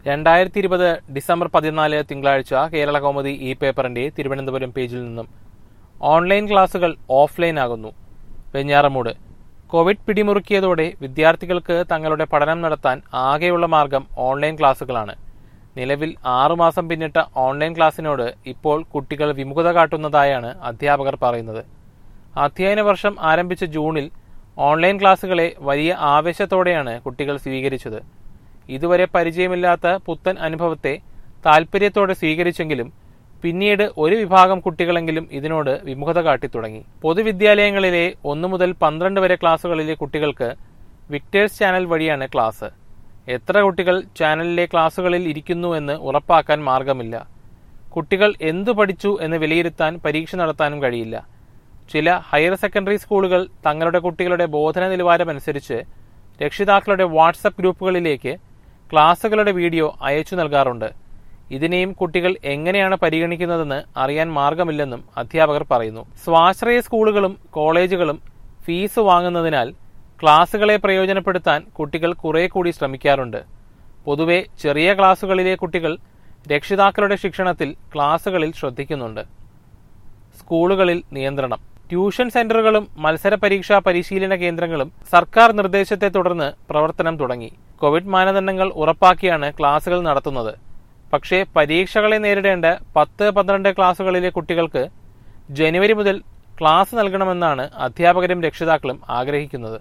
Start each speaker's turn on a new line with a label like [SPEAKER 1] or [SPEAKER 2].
[SPEAKER 1] രണ്ടായിരത്തി ഇരുപത് ഡിസംബർ പതിനാല് തിങ്കളാഴ്ച കേരള കൗമുദി ഇ പേപ്പറിന്റെ തിരുവനന്തപുരം പേജിൽ നിന്നും ഓൺലൈൻ ക്ലാസുകൾ ഓഫ്ലൈൻ ആകുന്നു വെഞ്ഞാറമൂട് കോവിഡ് പിടിമുറുക്കിയതോടെ വിദ്യാർത്ഥികൾക്ക് തങ്ങളുടെ പഠനം നടത്താൻ ആകെയുള്ള മാർഗം ഓൺലൈൻ ക്ലാസുകളാണ് നിലവിൽ ആറുമാസം പിന്നിട്ട ഓൺലൈൻ ക്ലാസ്സിനോട് ഇപ്പോൾ കുട്ടികൾ വിമുഖത കാട്ടുന്നതായാണ് അധ്യാപകർ പറയുന്നത് അധ്യയന വർഷം ആരംഭിച്ച ജൂണിൽ ഓൺലൈൻ ക്ലാസുകളെ വലിയ ആവേശത്തോടെയാണ് കുട്ടികൾ സ്വീകരിച്ചത് ഇതുവരെ പരിചയമില്ലാത്ത പുത്തൻ അനുഭവത്തെ താൽപര്യത്തോടെ സ്വീകരിച്ചെങ്കിലും പിന്നീട് ഒരു വിഭാഗം കുട്ടികളെങ്കിലും ഇതിനോട് വിമുഖത കാട്ടിത്തുടങ്ങി പൊതുവിദ്യാലയങ്ങളിലെ ഒന്നു മുതൽ പന്ത്രണ്ട് വരെ ക്ലാസുകളിലെ കുട്ടികൾക്ക് വിക്ടേഴ്സ് ചാനൽ വഴിയാണ് ക്ലാസ് എത്ര കുട്ടികൾ ചാനലിലെ ക്ലാസുകളിൽ ഇരിക്കുന്നു എന്ന് ഉറപ്പാക്കാൻ മാർഗമില്ല കുട്ടികൾ എന്തു പഠിച്ചു എന്ന് വിലയിരുത്താൻ പരീക്ഷ നടത്താനും കഴിയില്ല ചില ഹയർ സെക്കൻഡറി സ്കൂളുകൾ തങ്ങളുടെ കുട്ടികളുടെ ബോധന നിലവാരമനുസരിച്ച് രക്ഷിതാക്കളുടെ വാട്സപ്പ് ഗ്രൂപ്പുകളിലേക്ക് ക്ലാസുകളുടെ വീഡിയോ അയച്ചു നൽകാറുണ്ട് ഇതിനെയും കുട്ടികൾ എങ്ങനെയാണ് പരിഗണിക്കുന്നതെന്ന് അറിയാൻ മാർഗമില്ലെന്നും അധ്യാപകർ പറയുന്നു സ്വാശ്രയ സ്കൂളുകളും കോളേജുകളും ഫീസ് വാങ്ങുന്നതിനാൽ ക്ലാസുകളെ പ്രയോജനപ്പെടുത്താൻ കുട്ടികൾ കുറെ കൂടി ശ്രമിക്കാറുണ്ട് പൊതുവെ ചെറിയ ക്ലാസുകളിലെ കുട്ടികൾ രക്ഷിതാക്കളുടെ ശിക്ഷണത്തിൽ ക്ലാസുകളിൽ ശ്രദ്ധിക്കുന്നുണ്ട് സ്കൂളുകളിൽ നിയന്ത്രണം ട്യൂഷൻ സെന്ററുകളും മത്സര പരീക്ഷാ പരിശീലന കേന്ദ്രങ്ങളും സർക്കാർ നിർദ്ദേശത്തെ തുടർന്ന് പ്രവർത്തനം തുടങ്ങി കോവിഡ് മാനദണ്ഡങ്ങൾ ഉറപ്പാക്കിയാണ് ക്ലാസുകൾ നടത്തുന്നത് പക്ഷേ പരീക്ഷകളെ നേരിടേണ്ട പത്ത് പന്ത്രണ്ട് ക്ലാസുകളിലെ കുട്ടികൾക്ക് ജനുവരി മുതൽ ക്ലാസ് നൽകണമെന്നാണ് അധ്യാപകരും രക്ഷിതാക്കളും ആഗ്രഹിക്കുന്നത്